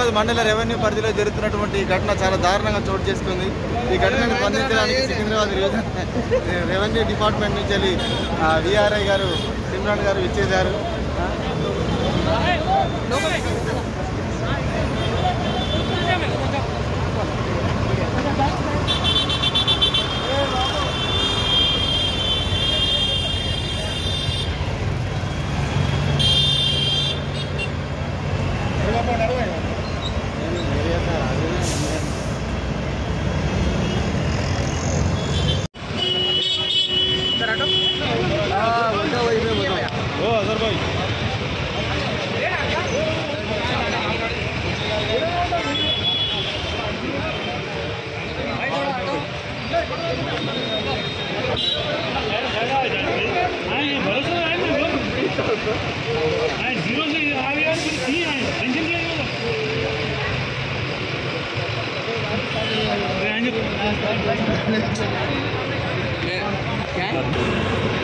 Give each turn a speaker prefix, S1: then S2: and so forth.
S1: సికింద్రాబాద్ మండల రెవెన్యూ పరిధిలో జరుగుతున్నటువంటి ఈ ఘటన చాలా దారుణంగా చోటు చేసుకుంది ఈ ఘటనను స్పందించడానికి సికింద్రాబాద్ రివ- రెవెన్యూ డిపార్ట్మెంట్ నుంచి వెళ్ళి విఆర్ఐ గారు సిమ్రాన్ గారు ఇచ్చేశారు
S2: जीरो से आ गया फिर नहीं आए टेंशन क्या है
S3: क्या